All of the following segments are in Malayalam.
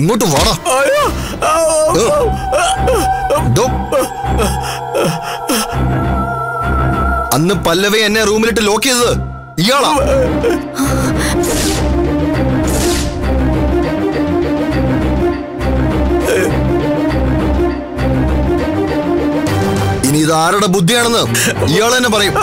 ഇങ്ങോട്ട് വാടാ ഏ. ഡോ. അന്ന് പല്ലവി എന്നെ റൂമിലിട്ട് ലോക്ക് ചെയ്തത് ഇയാളാ ഇനി ഇത് ആരുടെ ബുദ്ധിയാണെന്ന് ഇയാൾ തന്നെ പറയും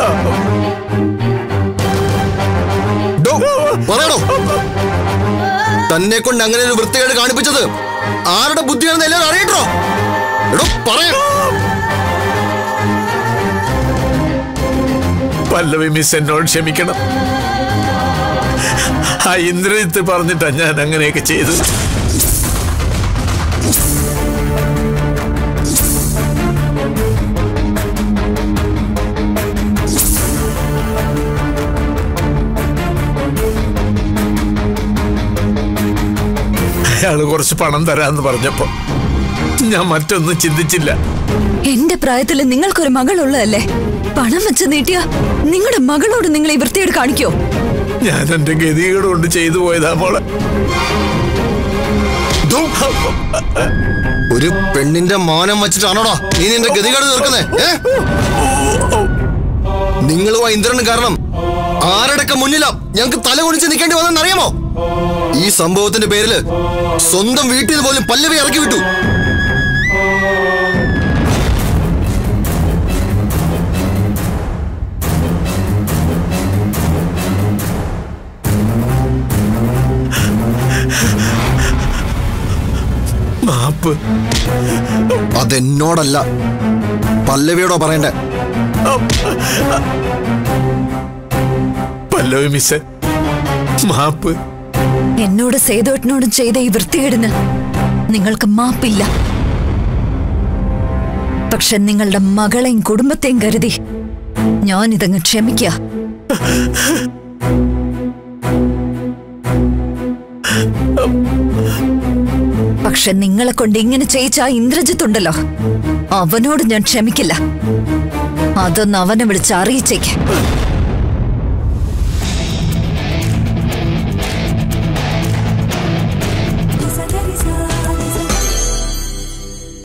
ഡോ, പറയടോ തന്നെ കൊണ്ട് അങ്ങനെ ഒരു വൃത്തികേട് കാണിപ്പിച്ചത് ആരുടെ ബുദ്ധിയാണെന്ന് എല്ലാവരും അറിയട്ടോ എടോ പറയാം പല്ലവി മിസ് എന്നോട് ക്ഷമിക്കണം ആ ഇന്ദ്രജിത്ത് പറഞ്ഞിട്ടാ ഞാൻ അങ്ങനെയൊക്കെ ചെയ്തത് അയാള് കുറച്ച് പണം തരാന്ന് പറഞ്ഞപ്പോ ഞാൻ മറ്റൊന്നും ചിന്തിച്ചില്ല എന്റെ പ്രായത്തിൽ നിങ്ങൾക്കൊരു മകളുള്ളതല്ലേ പണം വെച്ച് നീട്ടിയ നിങ്ങളുടെ മകളോട് നിങ്ങൾ ഈ വൃത്തിയോട് കാണിക്കോ ഞാൻ എന്റെ ഗതികേട് കൊണ്ട് ചെയ്തു പോയതാ മോളെ ഡോ. ഒരു പെണ്ണിന്റെ മാനം വെച്ചിട്ടാണോടാ നീ നിന്റെ ഗതികേട് തീർക്കുന്നേ ഏ നിങ്ങളും ആ ഇന്ദ്രനും കാരണം ആരുടെയൊക്കെ മുന്നിലാ ഞങ്ങൾക്ക് തല കുണിച്ച് നിൽക്കേണ്ടി വന്നെന്ന് അറിയാമോ ഈ സംഭവത്തിന്റെ പേരില് സ്വന്തം വീട്ടിൽ നിന്ന് പോലും പല്ലവി ഇറക്കി വിട്ടു മാപ്പ് അതെന്നോടല്ല പല്ലവിയോടോ പറയണ്ടേ പല്ലവി മിസ് മാപ്പ് എന്നോട് സേതുവേട്ടനോടും ചെയ്ത ഈ വൃത്തികേടിന് നിങ്ങൾക്ക് മാപ്പില്ല പക്ഷെ നിങ്ങളുടെ മകളെയും കുടുംബത്തെയും കരുതി ഞാൻ ഇതങ്ങ് ക്ഷമിക്ക പക്ഷെ നിങ്ങളെ കൊണ്ട് ഇങ്ങനെ ചെയ്യിച്ച ആ ഇന്ദ്രജിത്തുണ്ടല്ലോ അവനോട് ഞാൻ ക്ഷമിക്കില്ല അതൊന്ന് അവനെ വിളിച്ച് അറിയിച്ചേക്ക്